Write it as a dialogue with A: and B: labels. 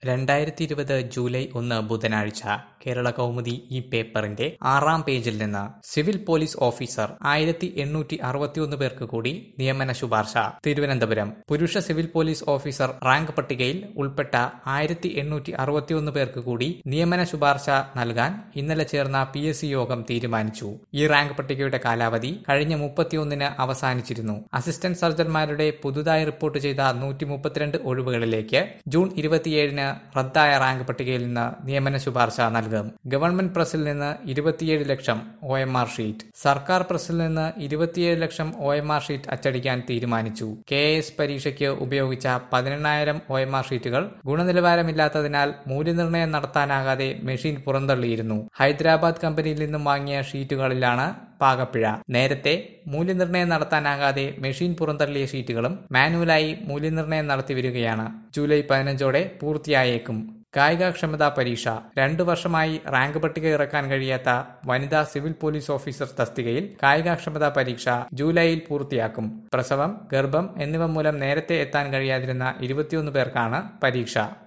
A: രണ്ടായിരത്തി ഇരുപത് ജൂലൈ ഒന്ന് ബുധനാഴ്ച കേരള കൗമുദി ഈ പേപ്പറിന്റെ ആറാം പേജിൽ നിന്ന് സിവിൽ പോലീസ് ഓഫീസർ ആയിരത്തി എണ്ണൂറ്റി അറുപത്തിയൊന്ന് പേർക്ക് കൂടി നിയമന ശുപാർശ തിരുവനന്തപുരം പുരുഷ സിവിൽ പോലീസ് ഓഫീസർ റാങ്ക് പട്ടികയിൽ ഉൾപ്പെട്ട ആയിരത്തി എണ്ണൂറ്റി അറുപത്തിയൊന്ന് പേർക്ക് കൂടി നിയമന ശുപാർശ നൽകാൻ ഇന്നലെ ചേർന്ന പി എസ് സി യോഗം തീരുമാനിച്ചു ഈ റാങ്ക് പട്ടികയുടെ കാലാവധി കഴിഞ്ഞ മുപ്പത്തിയൊന്നിന് അവസാനിച്ചിരുന്നു അസിസ്റ്റന്റ് സർജൻമാരുടെ പുതുതായി റിപ്പോർട്ട് ചെയ്ത നൂറ്റി മുപ്പത്തിരണ്ട് ഒഴിവുകളിലേക്ക് ജൂൺ ഇരുപത്തിയേഴിന് റദ്ദായ റാങ്ക് പട്ടികയിൽ നിന്ന് നിയമന ശുപാർശ നൽകും ഗവൺമെന്റ് പ്രസിൽ നിന്ന് ഇരുപത്തിയേഴ് lakh O M R sheet സർക്കാർ പ്രസിൽ നിന്ന് ഇരുപത്തിയേഴ് lakh O M R sheet അച്ചടിക്കാൻ തീരുമാനിച്ചു കെ എസ് പരീക്ഷയ്ക്ക് ഉപയോഗിച്ച പതിനെണ്ണായിരം ഒ എം ആർ ഷീറ്റുകൾ ഗുണനിലവാരമില്ലാത്തതിനാൽ മൂല്യനിർണ്ണയം നടത്താനാകാതെ മെഷീൻ പുറന്തള്ളിയിരുന്നു ഹൈദരാബാദ് കമ്പനിയിൽ നിന്നും വാങ്ങിയ ഷീറ്റുകളിലാണ് പാകപ്പിഴ നേരത്തെ മൂല്യനിർണ്ണയം നടത്താനാകാതെ മെഷീൻ പുറന്തള്ളിയ ഷീറ്റുകളും മാനുവലായി മൂല്യനിർണ്ണയം നടത്തി വരികയാണ് ജൂലൈ പതിനഞ്ചോടെ പൂർത്തിയായേക്കും കായികക്ഷമതാ പരീക്ഷ രണ്ടു വർഷമായി റാങ്ക് പട്ടിക ഇറക്കാൻ കഴിയാത്ത വനിതാ സിവിൽ പോലീസ് ഓഫീസർ തസ്തികയിൽ കായികക്ഷമതാ പരീക്ഷ ജൂലൈയിൽ പൂർത്തിയാക്കും പ്രസവം ഗർഭം എന്നിവ മൂലം നേരത്തെ എത്താൻ കഴിയാതിരുന്ന ഇരുപത്തിയൊന്ന് പേർക്കാണ് പരീക്ഷ